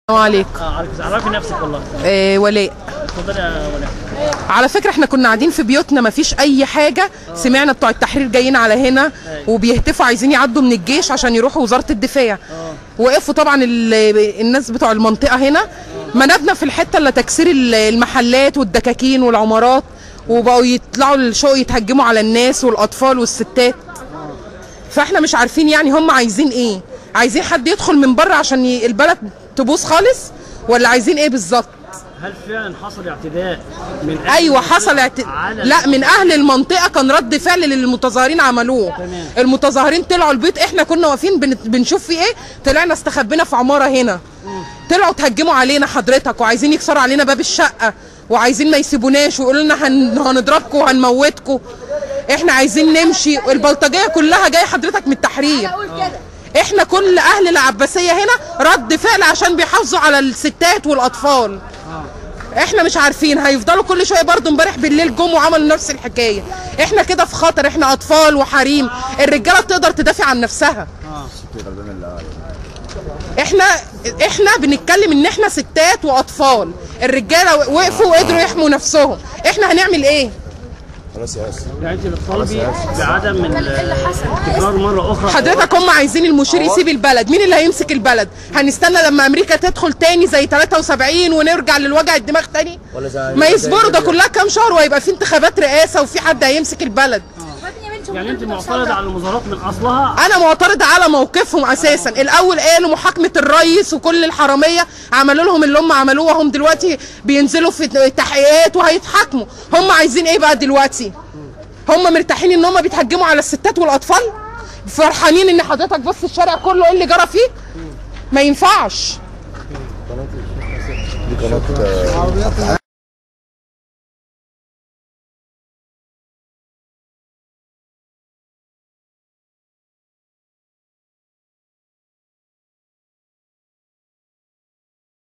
السلام عليكم اه عليك عرفي نفسك والله آه ولاء اتفضلي يا ولاء على فكره احنا كنا قاعدين في بيوتنا ما فيش اي حاجه سمعنا بتوع التحرير جايين على هنا وبيهتفوا عايزين يعدوا من الجيش عشان يروحوا وزاره الدفاع وقفوا طبعا ال- الناس بتوع المنطقه هنا منابنا في الحته اللي تكسير ال- المحلات والدكاكين والعمارات وبقوا يطلعوا الشقق يتهجموا على الناس والاطفال والستات فاحنا مش عارفين يعني هم عايزين ايه عايزين حد يدخل من بره عشان ي- البلد تبوظ خالص ولا عايزين ايه بالظبط هل فعلا حصل اعتداء من أهل ايوه المنطقة حصل اعت... على لا من اهل المنطقه كان رد فعل اللي المتظاهرين عملوه تمام. المتظاهرين طلعوا البيت احنا كنا واقفين بن... بنشوف في ايه طلعنا استخبينا في عماره هنا طلعوا تهجموا علينا حضرتك وعايزين يكسروا علينا باب الشقه وعايزين ما يسيبوناش ويقولوا لنا هن... هنضربكم وهنموتكم احنا عايزين نمشي البلطجيه كلها جايه حضرتك من التحرير احنا كل اهل العباسيه هنا رد فعل عشان بيحافظوا على الستات والاطفال احنا مش عارفين هيفضلوا كل شويه برضو امبارح بالليل جم وعملوا نفس الحكايه احنا كده في خطر احنا اطفال وحريم الرجاله تقدر تدافع عن نفسها احنا احنا بنتكلم ان احنا ستات واطفال الرجاله وقفوا وقدروا يحموا نفسهم احنا هنعمل ايه خلاص يا اسف يعني انت بتطالبي بعدم التكرار مره اخرى حضرتك هم عايزين المشير يسيب البلد مين اللي هيمسك البلد هنستنى لما امريكا تدخل تاني زي 73 ونرجع للوجع الدماغ تاني ولا زي ما يصبروا ده كلها كام شهر وهيبقى في انتخابات رئاسه وفي حد هيمسك البلد يعني انت معترضه على المظاهرات من اصلها انا معترضه على موقفهم اساسا الاول قالوا محاكمه الرئيس وكل الحراميه عملوا لهم اللي هم عملوه وهم دلوقتي بينزلوا في تحقيقات وهيتحاكموا هم عايزين ايه بقى دلوقتي هم مرتاحين ان هم بيتهجموا على الستات والاطفال فرحانين ان حضرتك بص الشارع كله ايه اللي جرى فيه ما ينفعش دي قناه